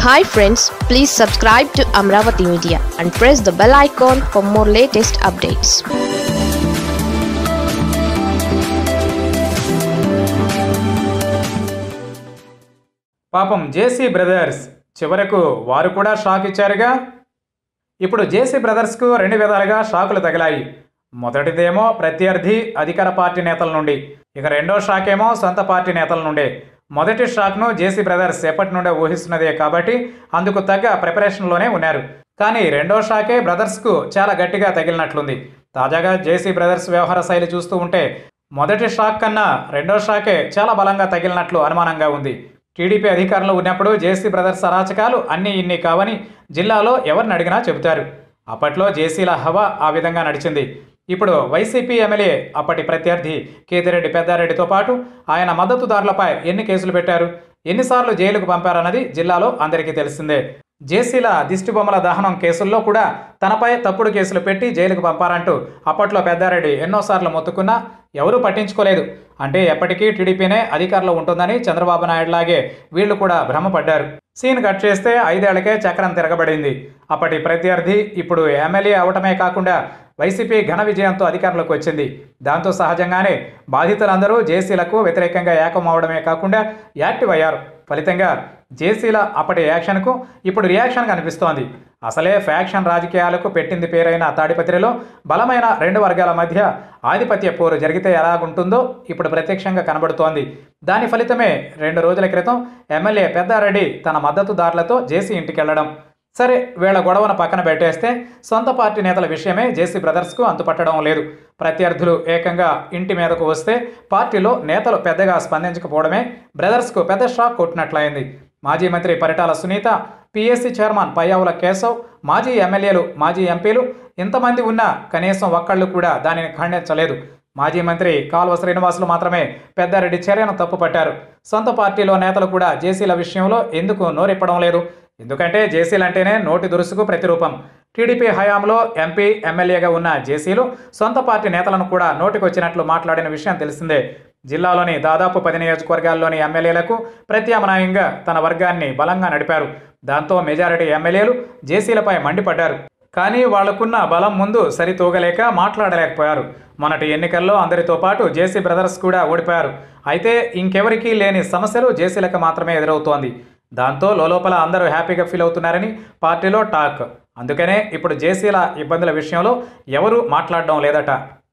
hi friends please subscribe to Amaravati media and press the bell icon for more latest updates పాపం JC brothers చివరకు వారు కూడా shock ఇచ్చారుగా ఇప్పుడు జేసీ బ్రదర్స్కు రెండు విధాలుగా షాకులు తగిలాయి మొదటిదేమో ప్రత్యర్థి అధికార పార్టీ నేతల నుండి ఇక రెండో షాక్ ఏమో సొంత పార్టీ నేతల నుండే మొదటి షాక్ను జేసీ బ్రదర్స్ ఎప్పటి నుండే ఊహిస్తున్నదే కాబట్టి అందుకు తగ్గ ప్రిపరేషన్లోనే ఉన్నారు కానీ రెండో షాకే బ్రదర్స్కు చాలా గట్టిగా తగిలినట్లుంది తాజాగా జేసీ బ్రదర్స్ వ్యవహార శైలి చూస్తూ ఉంటే మొదటి షాక్ కన్నా రెండో షాకే చాలా బలంగా తగిలినట్లు అనుమానంగా ఉంది టీడీపీ అధికారంలో ఉన్నప్పుడు జేసీ బ్రదర్స్ అరాచకాలు అన్నీ ఇన్ని కావని జిల్లాలో ఎవరిని అడిగినా చెబుతారు అప్పట్లో జేసీల హవా ఆ విధంగా నడిచింది ఇప్పుడు వైసీపీ ఎమ్మెల్యే అప్పటి ప్రత్యర్థి కేతిరెడ్డి పెద్దారెడ్డితో పాటు ఆయన మద్దతుదారులపై ఎన్ని కేసులు పెట్టారు ఎన్నిసార్లు జైలుకు పంపారన్నది జిల్లాలో అందరికీ తెలిసిందే జేసీల దిష్టిబొమ్మల దహనం కేసుల్లో కూడా తనపై తప్పుడు కేసులు పెట్టి జైలుకు పంపారంటూ అప్పట్లో పెద్దారెడ్డి ఎన్నోసార్లు మొత్తుకున్నా ఎవరూ పట్టించుకోలేదు అంటే ఎప్పటికీ టీడీపీనే అధికారంలో ఉంటుందని చంద్రబాబు నాయుడు లాగే వీళ్ళు కూడా భ్రమపడ్డారు సీన్ కట్ చేస్తే ఐదేళ్లకే చక్రం తిరగబడింది అప్పటి ప్రత్యర్థి ఇప్పుడు ఎమ్మెల్యే అవటమే కాకుండా వైసీపీ ఘన విజయంతో అధికారంలోకి వచ్చింది దాంతో సహజంగానే బాధితులందరూ జేసీలకు వ్యతిరేకంగా ఏకం అవడమే కాకుండా యాక్టివ్ అయ్యారు ఫలితంగా జేసీల అప్పటి యాక్షన్కు ఇప్పుడు రియాక్షన్ కనిపిస్తోంది అసలే ఫ్యాక్షన్ రాజకీయాలకు పెట్టింది పేరైన తాడిపత్రిలో బలమైన రెండు వర్గాల మధ్య ఆధిపత్య పోరు జరిగితే ఎలాగుంటుందో ఇప్పుడు ప్రత్యక్షంగా కనబడుతోంది దాని ఫలితమే రెండు రోజుల క్రితం ఎమ్మెల్యే పెద్దారెడ్డి తన మద్దతుదారులతో జేసీ ఇంటికెళ్లడం సరే వీళ్ళ గొడవను పక్కన పెట్టేస్తే సొంత పార్టీ నేతల విషయమే జేసీ బ్రదర్స్కు అంతుపట్టడం లేదు ప్రత్యర్థులు ఏకంగా ఇంటి మీదకు వస్తే పార్టీలో నేతలు పెద్దగా స్పందించకపోవడమే బ్రదర్స్కు పెద్ద షాక్ కొట్టినట్లయింది మాజీ మంత్రి పరిటాల సునీత పిఎస్సి చైర్మన్ పయ్యావుల కేశవ్ మాజీ ఎమ్మెల్యేలు మాజీ ఎంపీలు ఇంతమంది ఉన్నా కనీసం ఒక్కళ్ళు కూడా దానిని ఖండించలేదు మాజీ మంత్రి కాల్వ శ్రీనివాసులు మాత్రమే పెద్దారెడ్డి చర్యను తప్పుపట్టారు సొంత పార్టీలో నేతలు కూడా జేసీల విషయంలో ఎందుకు నోరిప్పడం లేదు ఎందుకంటే జేసీలంటేనే నోటి దురుసుకు ప్రతిరూపం టీడీపీ హయాంలో ఎంపీ ఎమ్మెల్యేగా ఉన్న జేసీలు సొంత పార్టీ నేతలను కూడా నోటికొచ్చినట్లు మాట్లాడిన విషయం తెలిసిందే జిల్లాలోని దాదాపు పది నియోజకవర్గాల్లోని ఎమ్మెల్యేలకు ప్రత్యామ్నాయంగా తన వర్గాన్ని బలంగా నడిపారు దాంతో మెజారిటీ ఎమ్మెల్యేలు జేసీలపై మండిపడ్డారు కానీ వాళ్లకున్న బలం ముందు సరితూగలేక మాట్లాడలేకపోయారు మొన్నటి ఎన్నికల్లో అందరితో పాటు జేసీ బ్రదర్స్ కూడా ఓడిపోయారు అయితే ఇంకెవరికీ లేని సమస్యలు జేసీలకు మాత్రమే ఎదురవుతోంది దాంతో లోపల అందరూ హ్యాపీగా ఫీల్ అవుతున్నారని పార్టీలో టాక్ అందుకనే ఇప్పుడు జేసీల ఇబ్బందుల విషయంలో ఎవరూ మాట్లాడడం లేదట